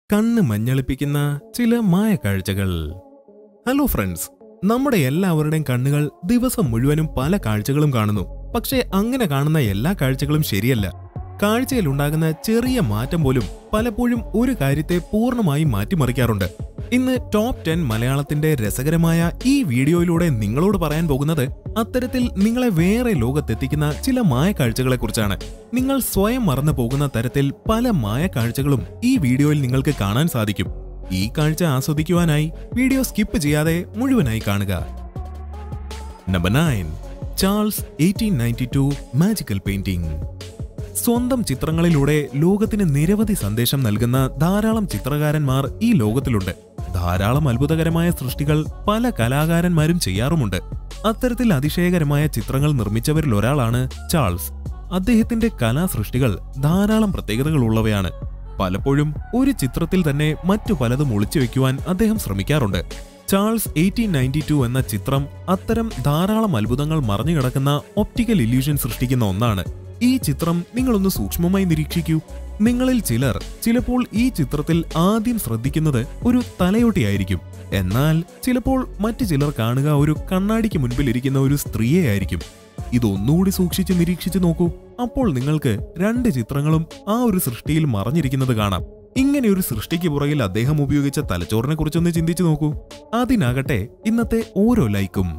കണ്ണ് മഞ്ഞളിപ്പിക്കുന്ന ചില മായക്കാഴ്ചകൾ hello friends നമ്മുടെ എല്ലാവരുടെയും കണ്ണുകൾ ദിവസം മുഴുവനും പല കാഴ്ചകളും കാണുന്നു പക്ഷേ അങ്ങനെ കാണുന്ന എല്ലാ കാഴ്ചകളും ശരിയല്ല കാഴ്ചയിൽ ഉണ്ടാകുന്ന ചെറിയ മാറ്റം പോലും പലപ്പോഴും ഒരു കാര്യത്തെ പൂർണ്ണമായും മാറ്റിമറിക്കാറുണ്ട് ഇന്ന് ടോപ്പ് ടെൻ മലയാളത്തിന്റെ രസകരമായ ഈ വീഡിയോയിലൂടെ നിങ്ങളോട് പറയാൻ പോകുന്നത് അത്തരത്തിൽ നിങ്ങളെ വേറെ ലോകത്തെത്തിക്കുന്ന ചില മായക്കാഴ്ചകളെക്കുറിച്ചാണ് നിങ്ങൾ സ്വയം മറന്നു പോകുന്ന തരത്തിൽ പല മായക്കാഴ്ചകളും ഈ വീഡിയോയിൽ നിങ്ങൾക്ക് കാണാൻ സാധിക്കും ഈ കാഴ്ച ആസ്വദിക്കുവാനായി വീഡിയോ സ്കിപ്പ് ചെയ്യാതെ മുഴുവനായി കാണുക number nine Charles eighteen ninety two magical painting സ്വന്തം ചിത്രങ്ങളിലൂടെ ലോകത്തിന് നിരവധി സന്ദേശം നൽകുന്ന ധാരാളം ചിത്രകാരന്മാർ ഈ ലോകത്തിലുണ്ട് ധാരാളം അത്ഭുതകരമായ സൃഷ്ടികൾ പല കലാകാരന്മാരും ചെയ്യാറുമുണ്ട് അത്തരത്തിൽ അതിശയകരമായ ചിത്രങ്ങൾ നിർമ്മിച്ചവരിൽ ഒരാളാണ് ചാൾസ് അദ്ദേഹത്തിന്റെ കലാസൃഷ്ടികൾ ധാരാളം പ്രത്യേകതകളുള്ളവയാണ് പലപ്പോഴും ഒരു ചിത്രത്തിൽ തന്നെ മറ്റു പലതും ഒളിച്ചു വെക്കുവാൻ അദ്ദേഹം ശ്രമിക്കാറുണ്ട് ചാൾസ് എയ്റ്റീൻ നയൻറ്റി ടു എന്ന ചിത്രം അത്തരം ധാരാളം അത്ഭുതങ്ങൾ മറഞ്ഞുകിടക്കുന്ന ഒപ്റ്റിക്കൽ ഇല്യൂഷൻ സൃഷ്ടിക്കുന്ന ഒന്നാണ് ഈ ചിത്രം നിങ്ങളൊന്ന് സൂക്ഷ്മമായി നിരീക്ഷിക്കൂ നിങ്ങളിൽ ചിലർ ചിലപ്പോൾ ഈ ചിത്രത്തിൽ ആദ്യം ശ്രദ്ധിക്കുന്നത് ഒരു തലയോട്ടിയായിരിക്കും എന്നാൽ ചിലപ്പോൾ മറ്റു ചിലർ കാണുക ഒരു കണ്ണാടിക്ക് മുൻപിൽ ഇരിക്കുന്ന ഒരു സ്ത്രീയെ ആയിരിക്കും ഇതൊന്നുകൂടി സൂക്ഷിച്ച് നിരീക്ഷിച്ചു നോക്കൂ അപ്പോൾ നിങ്ങൾക്ക് രണ്ട് ചിത്രങ്ങളും ആ ഒരു സൃഷ്ടിയിൽ മറഞ്ഞിരിക്കുന്നത് കാണാം ഇങ്ങനെ ഒരു സൃഷ്ടിക്ക് പുറകിൽ അദ്ദേഹം ഉപയോഗിച്ച തലച്ചോറിനെ കുറിച്ചൊന്ന് ചിന്തിച്ചു നോക്കൂ അതിനാകട്ടെ ഇന്നത്തെ ഓരോ ലൈക്കും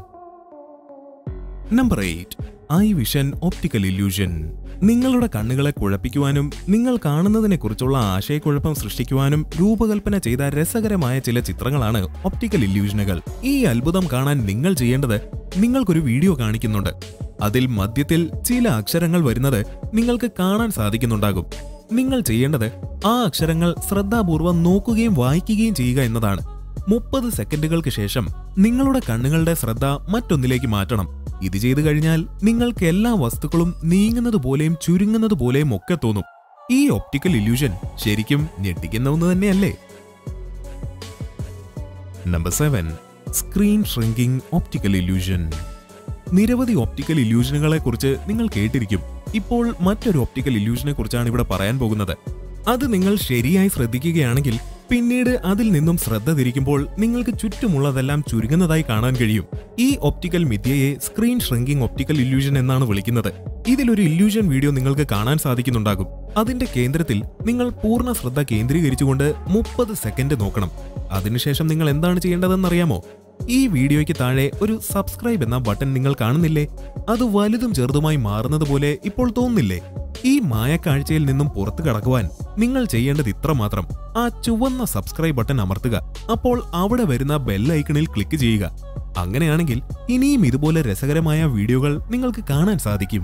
number eight eye vision optical illusion നിങ്ങളുടെ കണ്ണുകളെ കുഴപ്പിക്കുവാനും നിങ്ങൾ കാണുന്നതിനെക്കുറിച്ചുള്ള ആശയക്കുഴപ്പം സൃഷ്ടിക്കുവാനും രൂപകൽപ്പന ചെയ്ത രസകരമായ ചില ചിത്രങ്ങളാണ് ഒപ്റ്റിക്കൽ ഇല്യൂഷനുകൾ ഈ അത്ഭുതം കാണാൻ നിങ്ങൾ ചെയ്യേണ്ടത് നിങ്ങൾക്കൊരു വീഡിയോ കാണിക്കുന്നുണ്ട് അതിൽ മധ്യത്തിൽ ചില അക്ഷരങ്ങൾ വരുന്നത് നിങ്ങൾക്ക് കാണാൻ സാധിക്കുന്നുണ്ടാകും നിങ്ങൾ ചെയ്യേണ്ടത് ആ അക്ഷരങ്ങൾ ശ്രദ്ധാപൂർവം നോക്കുകയും വായിക്കുകയും ചെയ്യുക എന്നതാണ് മുപ്പത് സെക്കൻഡുകൾക്ക് ശേഷം നിങ്ങളുടെ കണ്ണുകളുടെ ശ്രദ്ധ മറ്റൊന്നിലേക്ക് മാറ്റണം ഇത് ചെയ്തു കഴിഞ്ഞാൽ നിങ്ങൾക്ക് എല്ലാ വസ്തുക്കളും നീങ്ങുന്നത് പോലെയും ചുരുങ്ങുന്നത് പോലെയും ഒക്കെ തോന്നും ഈ ഒപ്റ്റിക്കൽ ഇല്യൂഷൻ ശരിക്കും ഞെട്ടിക്കുന്ന ഒന്ന് തന്നെയല്ലേ number seven screen shrinking optical illusion നിരവധി ഒപ്റ്റിക്കൽ ഇല്യൂഷനുകളെ കുറിച്ച് നിങ്ങൾ കേട്ടിരിക്കും ഇപ്പോൾ മറ്റൊരു ഒപ്റ്റിക്കൽ ഇല്യൂഷനെ കുറിച്ചാണ് ഇവിടെ പറയാൻ പോകുന്നത് അത് നിങ്ങൾ ശരിയായി ശ്രദ്ധിക്കുകയാണെങ്കിൽ പിന്നീട് അതിൽ നിന്നും ശ്രദ്ധ തിരിക്കുമ്പോൾ നിങ്ങൾക്ക് ചുറ്റുമുള്ളതെല്ലാം ചുരുങ്ങുന്നതായി കാണാൻ കഴിയും ഈ ഒപ്റ്റിക്കൽ മിഥ്യയെ സ്ക്രീൻ ഷ്രിങ്കിംഗ് ഒപ്റ്റിക്കൽ ഇല്യൂഷൻ എന്നാണ് വിളിക്കുന്നത് ഇതിലൊരു ഇല്യൂഷൻ വീഡിയോ നിങ്ങൾക്ക് കാണാൻ സാധിക്കുന്നുണ്ടാകും അതിന്റെ കേന്ദ്രത്തിൽ നിങ്ങൾ പൂർണ്ണ ശ്രദ്ധ കേന്ദ്രീകരിച്ചുകൊണ്ട് മുപ്പത് സെക്കൻഡ് നോക്കണം അതിനുശേഷം നിങ്ങൾ എന്താണ് ചെയ്യേണ്ടതെന്നറിയാമോ ഈ വീഡിയോയ്ക്ക് താഴെ ഒരു സബ്സ്ക്രൈബ് എന്ന ബട്ടൺ നിങ്ങൾ കാണുന്നില്ലേ അത് വലുതും ചെറുതുമായി മാറുന്നത് പോലെ ഇപ്പോൾ തോന്നുന്നില്ലേ ഈ മായക്കാഴ്ചയിൽ നിന്നും പുറത്തു കടക്കുവാൻ നിങ്ങൾ ചെയ്യേണ്ടത് ഇത്ര മാത്രം ആ ചുവന്ന സബ്സ്ക്രൈബ് ബട്ടൺ അമർത്തുക അപ്പോൾ അവിടെ വരുന്ന ബെൽ ഐക്കണിൽ ക്ലിക്ക് ചെയ്യുക അങ്ങനെയാണെങ്കിൽ ഇനിയും ഇതുപോലെ രസകരമായ വീഡിയോകൾ നിങ്ങൾക്ക് കാണാൻ സാധിക്കും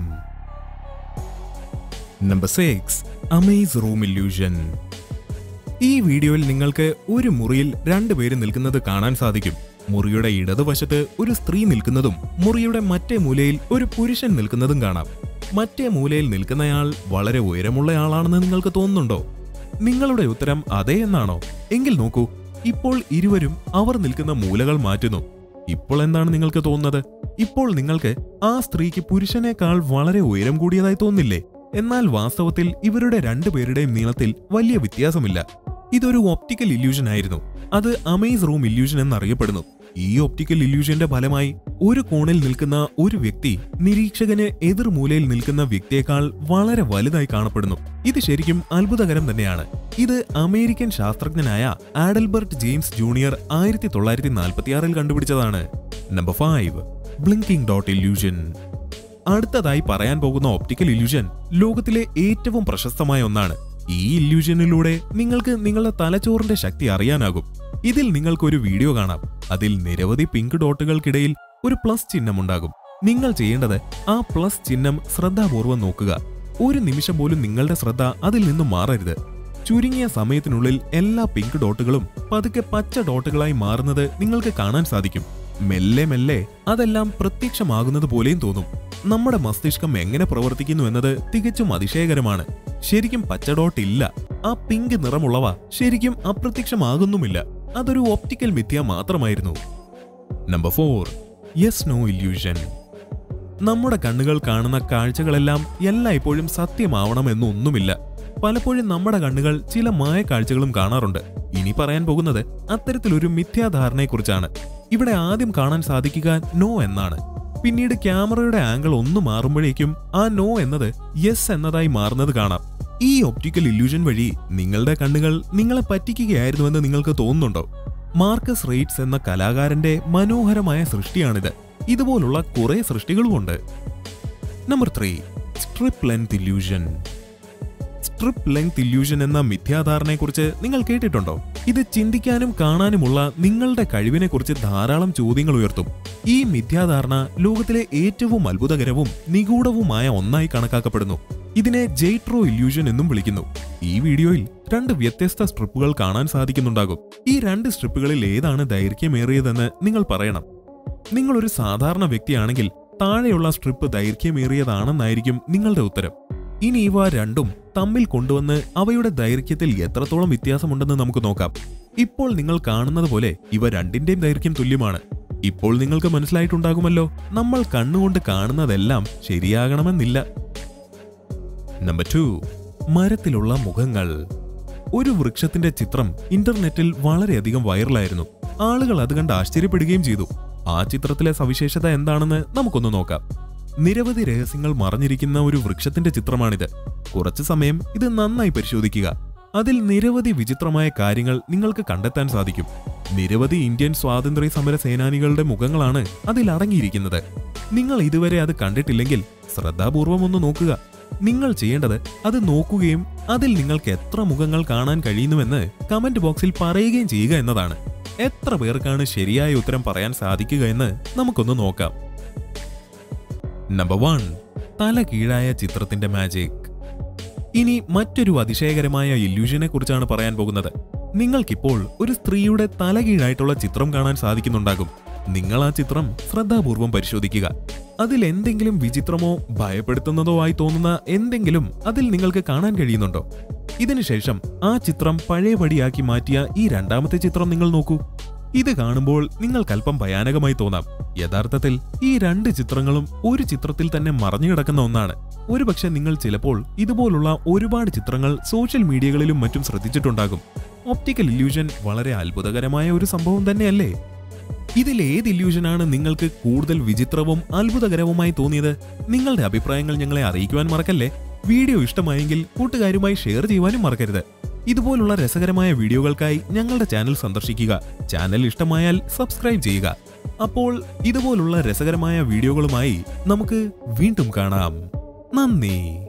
number six amaze room illusion ഈ വീഡിയോയിൽ നിങ്ങൾക്ക് ഒരു മുറിയിൽ രണ്ടുപേര് നിൽക്കുന്നത് കാണാൻ സാധിക്കും മുറിയുടെ ഇടതുവശത്ത് ഒരു സ്ത്രീ നിൽക്കുന്നതും മുറിയുടെ മറ്റേ മൂലയിൽ ഒരു പുരുഷൻ നിൽക്കുന്നതും കാണാം മറ്റേ മൂലയിൽ നിൽക്കുന്നയാൾ വളരെ ഉയരമുള്ളയാളാണെന്ന് നിങ്ങൾക്ക് തോന്നുന്നുണ്ടോ നിങ്ങളുടെ ഉത്തരം അതെ എന്നാണോ എങ്കിൽ നോക്കൂ ഇപ്പോൾ ഇരുവരും അവർ നിൽക്കുന്ന മൂലകൾ മാറ്റുന്നു ഇപ്പോൾ എന്താണ് നിങ്ങൾക്ക് തോന്നുന്നത് ഇപ്പോൾ നിങ്ങൾക്ക് ആ സ്ത്രീക്ക് പുരുഷനേക്കാൾ വളരെ ഉയരം കൂടിയതായി തോന്നില്ലേ എന്നാൽ വാസ്തവത്തിൽ ഇവരുടെ രണ്ടുപേരുടെയും നീളത്തിൽ വലിയ വ്യത്യാസമില്ല ഇതൊരു ഒപ്റ്റിക്കൽ ഇല്യൂഷൻ ആയിരുന്നു അത് അമേസ് റൂം ഇല്യൂഷൻ എന്നറിയപ്പെടുന്നു ഈ ഒപ്റ്റിക്കൽ ഇല്യൂഷന്റെ ഫലമായി ഒരു കോണിൽ നിൽക്കുന്ന ഒരു വ്യക്തി നിരീക്ഷകന് എതിർമൂലയിൽ നിൽക്കുന്ന വ്യക്തിയേക്കാൾ വളരെ വലുതായി കാണപ്പെടുന്നു ഇത് ശരിക്കും അത്ഭുതകരം തന്നെയാണ് ഇത് അമേരിക്കൻ ശാസ്ത്രജ്ഞനായ ആഡൽബർട്ട് ജെയിംസ് ജൂനിയർ ആയിരത്തി തൊള്ളായിരത്തി നാൽപ്പത്തിയാറിൽ കണ്ടുപിടിച്ചതാണ് number five blinking dot illusion അടുത്തതായി പറയാൻ പോകുന്ന ഒപ്റ്റിക്കൽ ഇല്യൂഷൻ ലോകത്തിലെ ഏറ്റവും പ്രശസ്തമായ ഒന്നാണ് ഈ ഇല്യൂഷനിലൂടെ നിങ്ങൾക്ക് നിങ്ങളുടെ തലച്ചോറിന്റെ ശക്തി അറിയാനാകും ഇതിൽ നിങ്ങൾക്കൊരു വീഡിയോ കാണാം അതിൽ നിരവധി പിങ്ക് ഡോട്ടുകൾക്കിടയിൽ ഒരു പ്ലസ് ചിഹ്നമുണ്ടാകും നിങ്ങൾ ചെയ്യേണ്ടത് ആ പ്ലസ് ചിഹ്നം ശ്രദ്ധാപൂർവം നോക്കുക ഒരു നിമിഷം പോലും നിങ്ങളുടെ ശ്രദ്ധ അതിൽ നിന്നും മാറരുത് ചുരുങ്ങിയ സമയത്തിനുള്ളിൽ എല്ലാ പിങ്ക് ഡോട്ടുകളും പതുക്കെ പച്ച ഡോട്ടുകളായി മാറുന്നത് നിങ്ങൾക്ക് കാണാൻ സാധിക്കും മെല്ലെ മെല്ലെ അതെല്ലാം പ്രത്യക്ഷമാകുന്നത് പോലെയും തോന്നും നമ്മുടെ മസ്തിഷ്കം എങ്ങനെ പ്രവർത്തിക്കുന്നു എന്നത് തികച്ചും അതിശയകരമാണ് ശരിക്കും പച്ച ഡോട്ട് ഇല്ല ആ പിങ്ക് നിറമുള്ളവ ശരിക്കും അപ്രത്യക്ഷമാകുന്നുമില്ല അതൊരു ഒപ്റ്റിക്കൽ മിഥ്യ മാത്രമായിരുന്നു number four yes no illusion നമ്മുടെ കണ്ണുകൾ കാണുന്ന കാഴ്ചകളെല്ലാം എല്ലായ്പ്പോഴും സത്യമാവണമെന്നൊന്നുമില്ല പലപ്പോഴും നമ്മുടെ കണ്ണുകൾ ചില മായ കാഴ്ചകളും കാണാറുണ്ട് ഇനി പറയാൻ പോകുന്നത് അത്തരത്തിലൊരു മിഥ്യാധാരണയെക്കുറിച്ചാണ് ഇവിടെ ആദ്യം കാണാൻ സാധിക്കുക നോ എന്നാണ് പിന്നീട് ക്യാമറയുടെ ആംഗിൾ ഒന്ന് മാറുമ്പോഴേക്കും ആ നോ എന്നത് യെസ് എന്നതായി മാറുന്നത് കാണാം ഈ ഒപ്റ്റിക്കൽ ഇല്യൂഷൻ വഴി നിങ്ങളുടെ കണ്ണുകൾ നിങ്ങളെ പറ്റിക്കുകയായിരുന്നുവെന്ന് നിങ്ങൾക്ക് തോന്നുന്നുണ്ടോ മാർക്കസ് റേറ്റ്സ് എന്ന കലാകാരന്റെ മനോഹരമായ സൃഷ്ടിയാണിത് ഇതുപോലുള്ള കുറെ സൃഷ്ടികളുമുണ്ട് number three strip length illusion strip length illusion എന്ന മിഥ്യാധാരണയെക്കുറിച്ച് നിങ്ങൾ കേട്ടിട്ടുണ്ടോ ഇത് ചിന്തിക്കാനും കാണാനുമുള്ള നിങ്ങളുടെ കഴിവിനെക്കുറിച്ച് ധാരാളം ചോദ്യങ്ങൾ ഉയർത്തും ഈ മിഥ്യാധാരണ ലോകത്തിലെ ഏറ്റവും അത്ഭുതകരവും നിഗൂഢവുമായ ഒന്നായി കണക്കാക്കപ്പെടുന്നു ഇതിനെ ജെയ്ട്രോ ഇല്യൂഷൻ എന്നും വിളിക്കുന്നു ഈ വീഡിയോയിൽ രണ്ട് വ്യത്യസ്ത സ്ട്രിപ്പുകൾ കാണാൻ സാധിക്കുന്നുണ്ടാകും ഈ രണ്ട് സ്ട്രിപ്പുകളിൽ ഏതാണ് ദൈർഘ്യമേറിയതെന്ന് നിങ്ങൾ പറയണം നിങ്ങൾ ഒരു സാധാരണ വ്യക്തിയാണെങ്കിൽ താഴെയുള്ള സ്ട്രിപ്പ് ദൈർഘ്യമേറിയതാണെന്നായിരിക്കും നിങ്ങളുടെ ഉത്തരം ഇനി ഇവ രണ്ടും തമ്മിൽ കൊണ്ടുവന്ന് അവയുടെ ദൈർഘ്യത്തിൽ എത്രത്തോളം വ്യത്യാസമുണ്ടെന്ന് നമുക്ക് നോക്കാം ഇപ്പോൾ നിങ്ങൾ കാണുന്നത് പോലെ ഇവ രണ്ടിന്റെയും ദൈർഘ്യം തുല്യമാണ് ഇപ്പോൾ നിങ്ങൾക്ക് മനസ്സിലായിട്ടുണ്ടാകുമല്ലോ നമ്മൾ കണ്ണുകൊണ്ട് കാണുന്നതെല്ലാം ശരിയാകണമെന്നില്ല നമ്പർ ടു മരത്തിലുള്ള മുഖങ്ങൾ ഒരു വൃക്ഷത്തിന്റെ ചിത്രം ഇന്റർനെറ്റിൽ വളരെയധികം വൈറലായിരുന്നു ആളുകൾ അത് കണ്ട് ആശ്ചര്യപ്പെടുകയും ചെയ്തു ആ ചിത്രത്തിലെ സവിശേഷത എന്താണെന്ന് നമുക്കൊന്ന് നോക്കാം നിരവധി രഹസ്യങ്ങൾ മറഞ്ഞിരിക്കുന്ന ഒരു വൃക്ഷത്തിന്റെ ചിത്രമാണിത് കുറച്ചു സമയം ഇത് നന്നായി പരിശോധിക്കുക അതിൽ നിരവധി വിചിത്രമായ കാര്യങ്ങൾ നിങ്ങൾക്ക് കണ്ടെത്താൻ സാധിക്കും നിരവധി ഇന്ത്യൻ സ്വാതന്ത്ര്യ സമര സേനാനികളുടെ മുഖങ്ങളാണ് അതിൽ അടങ്ങിയിരിക്കുന്നത് നിങ്ങൾ ഇതുവരെ അത് കണ്ടിട്ടില്ലെങ്കിൽ ശ്രദ്ധാപൂർവം ഒന്ന് നോക്കുക നിങ്ങൾ ചെയ്യേണ്ടത് അത് നോക്കുകയും അതിൽ നിങ്ങൾക്ക് എത്ര മുഖങ്ങൾ കാണാൻ കഴിയുന്നുവെന്ന് കമന്റ് ബോക്സിൽ പറയുകയും ചെയ്യുക എന്നതാണ് എത്ര പേർക്കാണ് ശരിയായ ഉത്തരം പറയാൻ സാധിക്കുക എന്ന് നമുക്കൊന്ന് നോക്കാം നമ്പർ വൺ തല കീഴായ ചിത്രത്തിന്റെ മാജിക് ഇനി മറ്റൊരു അതിശയകരമായ ഇല്യൂഷനെ കുറിച്ചാണ് പറയാൻ പോകുന്നത് നിങ്ങൾക്കിപ്പോൾ ഒരു സ്ത്രീയുടെ തലകീഴായിട്ടുള്ള ചിത്രം കാണാൻ സാധിക്കുന്നുണ്ടാകും നിങ്ങൾ ആ ചിത്രം ശ്രദ്ധാപൂർവം പരിശോധിക്കുക അതിൽ എന്തെങ്കിലും വിചിത്രമോ ഭയപ്പെടുത്തുന്നതോ ആയി തോന്നുന്ന എന്തെങ്കിലും അതിൽ നിങ്ങൾക്ക് കാണാൻ കഴിയുന്നുണ്ടോ ഇതിനുശേഷം ആ ചിത്രം പഴയപടിയാക്കി മാറ്റിയ ഈ രണ്ടാമത്തെ ചിത്രം നിങ്ങൾ നോക്കൂ ഇത് കാണുമ്പോൾ നിങ്ങൾക്കല്പം ഭയാനകമായി തോന്നാം യഥാർത്ഥത്തിൽ ഈ രണ്ട് ചിത്രങ്ങളും ഒരു ചിത്രത്തിൽ തന്നെ മറഞ്ഞു കിടക്കുന്ന ഒന്നാണ് ഒരുപക്ഷെ നിങ്ങൾ ചിലപ്പോൾ ഇതുപോലുള്ള ഒരുപാട് ചിത്രങ്ങൾ സോഷ്യൽ മീഡിയകളിലും മറ്റും ശ്രദ്ധിച്ചിട്ടുണ്ടാകും ഒപ്റ്റിക്കൽ ഇല്യൂഷൻ വളരെ അത്ഭുതകരമായ ഒരു സംഭവം തന്നെയല്ലേ ഇതിൽ ഏത് ഇല്യൂഷനാണ് നിങ്ങൾക്ക് കൂടുതൽ വിചിത്രവും അത്ഭുതകരവുമായി തോന്നിയത് നിങ്ങളുടെ അഭിപ്രായങ്ങൾ ഞങ്ങളെ അറിയിക്കുവാൻ മറക്കല്ലേ വീഡിയോ ഇഷ്ടമായെങ്കിൽ കൂട്ടുകാരുമായി ഷെയർ ചെയ്യുവാനും മറക്കരുത് ഇതുപോലുള്ള രസകരമായ വീഡിയോകൾക്കായി ഞങ്ങളുടെ ചാനൽ സന്ദർശിക്കുക ചാനൽ ഇഷ്ടമായാൽ സബ്സ്ക്രൈബ് ചെയ്യുക അപ്പോൾ ഇതുപോലുള്ള രസകരമായ വീഡിയോകളുമായി നമുക്ക് വീണ്ടും കാണാം നന്ദി